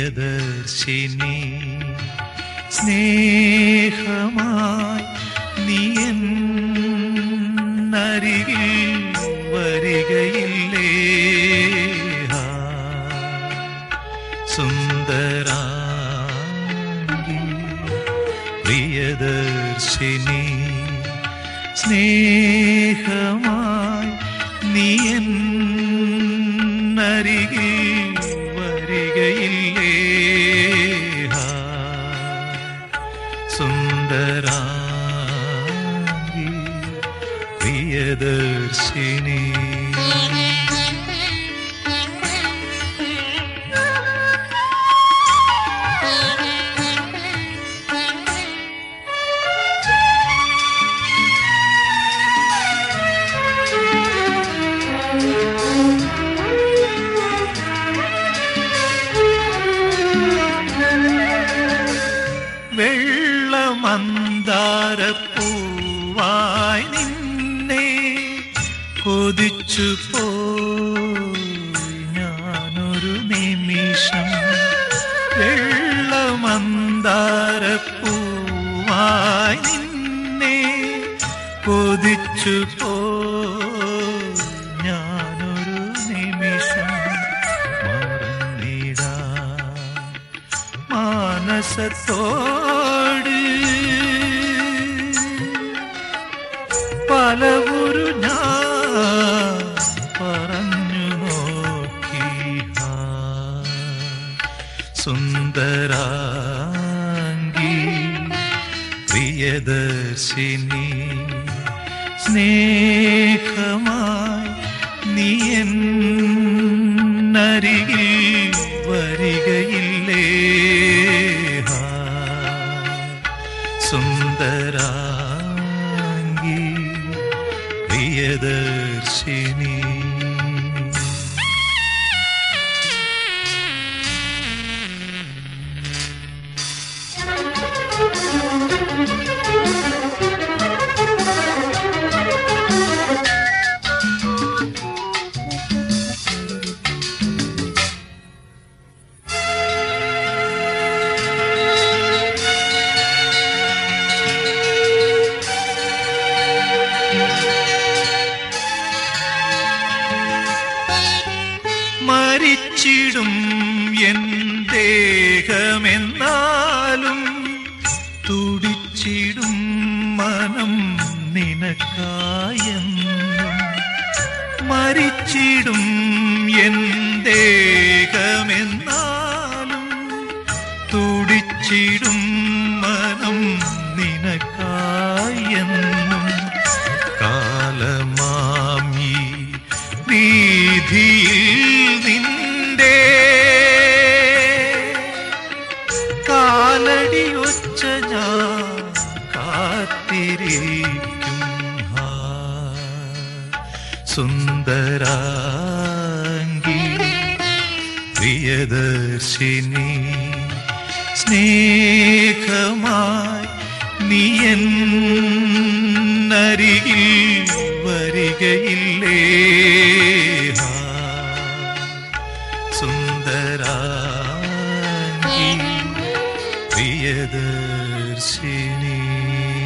പ്രിയദർശിനി സ്നേഹമായി നീ എന്നരികിൽ വരികയില്ലേ ആ, സുന്ദരാംഗി പ്രിയദർശിനി സ്നേഹമായി നീ എന്നരികിൽ വരികയില്ലേ ആ, സുന്ദരാംഗി പ്രിയദർശിനി വെള്ളമന്താരപ്പൂവായി നിന്നെ കൊതിച്ചു പോയി ഞാനൊരു നിമിഷം വെള്ളമന്താരപ്പൂവായി നിന്നെ കൊതിച്ചു പോയി ഞാനൊരു നിമിഷം മറന്നിടാം മാനസത്തോട് പലവുരു ഞാൻ പറഞ്ഞു നോക്കി ആ, സുന്ദരാംഗി പ്രിയദർശിനി സ്നേഹമായി നീ എന്നരികിൽ വരികയില്ലേ ആ, സുന്ദരാംഗി പ്രിയദർശിനി മരിച്ചിടും എൻ ദേഹമെന്നാലും തുടിച്ചിടും മനം നിനക്കായെന്നും മരിച്ചിടും എൻ ദേഹമെന്നാലും തുടിച്ചിടും മനം നിനക്കായെന്നും കാലമാമി വീതിയിൽ നിന്റെ കാലടി ഒച്ച ഞാൻ കാത്തിരിക്കും ആ, സുന്ദരാംഗി പ്രിയദർശിനി സ്നേഹമായി നീ എന്നരികിൽ വരികയില്ലേ ആ, സുന്ദരാംഗി പ്രിയദർശിനി